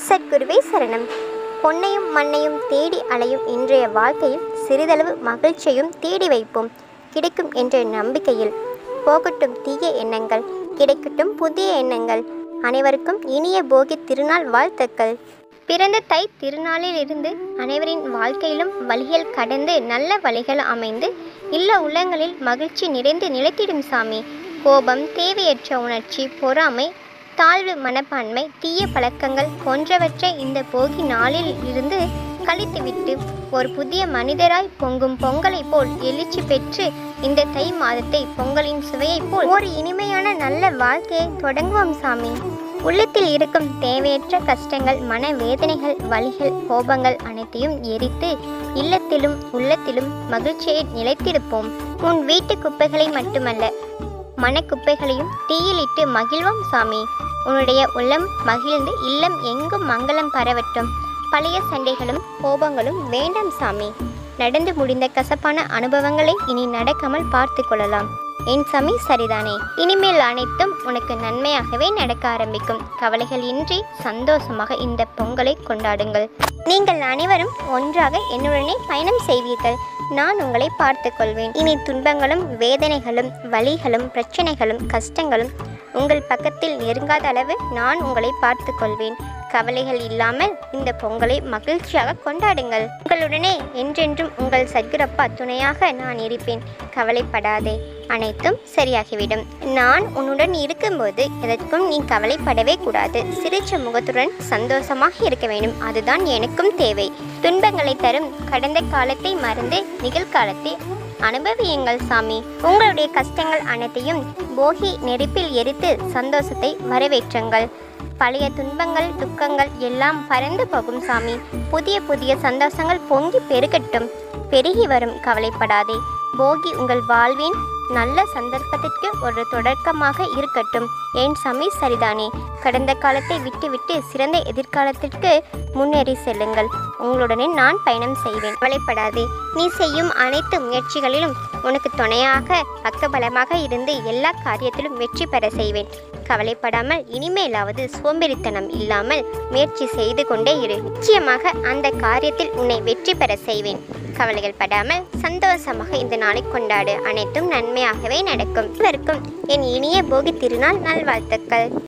சத்குருவே சரணம் பொன்னையும் மண்ணையும் தேடி அலையும் இன்றைய வாழ்க்கையில் சிறிதளவு மகிழ்ச்சியையும் தேடி வைப்போம் கிடைக்கும் என்ற நம்பிக்கையில் போகட்டும் தீய எண்ணங்கள் கிடைக்கட்டும் புதிய எண்ணங்கள் அனைவருக்கும் இனிய போகி திருநாள் வாழ்த்துக்கள் பிறந்த தை திருநாளில் இருந்து அனைவரின் வாழ்க்கையிலும் வழிகள் கடந்து நல்ல வழிகள் அமைந்து இல்ல உள்ளங்களில் மகிழ்ச்சி நிறைந்து நிலைத்திடும் சாமி கோபம் தேவையற்ற உணர்ச்சி பொறாமை தாழ்வு மனப்பான்மை தீய பழக்கங்கள் போன்றவற்றை இந்த போகி நாளில் இருந்து கழித்துவிட்டு ஒரு புதிய மனிதராய் பொங்கும் பொங்கலைப் போல் எழுச்சி பெற்று இந்த தை மாதத்தை பொங்கலின் சுவையைப் போல் ஒரு இனிமையான நல்ல வாழ்க்கையை தொடங்குவோம் சாமி உள்ளத்தில் இருக்கும் தேவையற்ற கஷ்டங்கள் மன வேதனைகள் வலிகள் கோபங்கள் அனைத்தையும் எரித்து இல்லத்திலும் உள்ளத்திலும் மகிழ்ச்சியை நிலைத்திருப்போம் உன் வீட்டு குப்பைகளை மட்டுமல்ல மனக்குப்பைகளையும் தீயிலிட்டு மகிழ்வோம் சாமி உன்னுடைய உள்ளம் மகிழ்ந்து இல்லம் எங்கும் மங்களம் பரவட்டும் பழைய சண்டைகளும் கோபங்களும் வேண்டாம் சாமி நடந்து முடிந்த கசப்பான அனுபவங்களை இனி நடக்காமல் பார்த்து கொள்ளலாம் என் சாமி சரிதானே இனிமேல் அனைத்தும் உனக்கு நன்மையாகவே நடக்க ஆரம்பிக்கும் கவலைகள் இன்றி சந்தோஷமாக இந்த பொங்கலை கொண்டாடுங்கள் நீங்கள் அனைவரும் ஒன்றாக என்னுடனே பயணம் செய்வீர்கள் நான் உங்களை பார்த்து கொள்வேன் இனி துன்பங்களும் வேதனைகளும் வலிகளும் பிரச்சனைகளும் கஷ்டங்களும் உங்கள் பக்கத்தில் நெருங்காத அளவு நான் உங்களை பார்த்து கொள்வேன் கவலைகள் இல்லாமல் இந்த பொங்கலை மகிழ்ச்சியாக கொண்டாடுங்கள் உங்களுடனே என்றென்றும் உங்கள் சத்குரப்பா துணையாக நான் இருப்பேன் கவலைப்படாதே அனைத்தும் சரியாகிவிடும் நான் உன்னுடன் இருக்கும்போது எதற்கும் நீ கவலைப்படவே கூடாது சிரிச்ச முகத்துடன் சந்தோஷமாக இருக்க வேண்டும் அதுதான் எனக்கும் தேவை துன்பங்களை தரும் கடந்த காலத்தை மறந்து நிகழ்காலத்தை அனுபவியுங்கள் சாமி உங்களுடைய கஷ்டங்கள் அனைத்தையும் போகி நெருப்பில் எரித்து சந்தோஷத்தை வரவேற்றுங்கள் பழைய துன்பங்கள் துக்கங்கள் எல்லாம் பறந்து போகும் சாமி புதிய புதிய சந்தோஷங்கள் பொங்கி பெருகட்டும் பெருகி வரும் கவலைப்படாதே போகி உங்கள் வாழ்வின் நல்ல சந்தர்ப்பத்திற்கு ஒரு தொடக்கமாக இருக்கட்டும் ஏன் சாமி சரிதானே கடந்த காலத்தை விட்டுவிட்டு சிறந்த எதிர்காலத்திற்கு முன்னேறி செல்லுங்கள் உங்களுடனே நான் பயணம் செய்வேன் கவலைப்படாதே நீ செய்யும் அனைத்து முயற்சிகளிலும் உனக்கு துணையாக பக்கபலமாக இருந்து எல்லா காரியத்திலும் வெற்றி பெற செய்வேன் கவலைப்படாமல் இனிமேலாவது சோம்பேறித்தனம் இல்லாமல் முயற்சி செய்து கொண்டே இரு நிச்சயமாக அந்த காரியத்தில் உன்னை வெற்றி பெற செய்வேன் கவலைகள் படாமல் சந்தோஷமாக இந்த நாளை கொண்டாடு அனைத்தும் நன்மையாகவே நடக்கும் இவருக்கும் என் இனிய போகி திருநாள் நல்வாழ்த்துக்கள்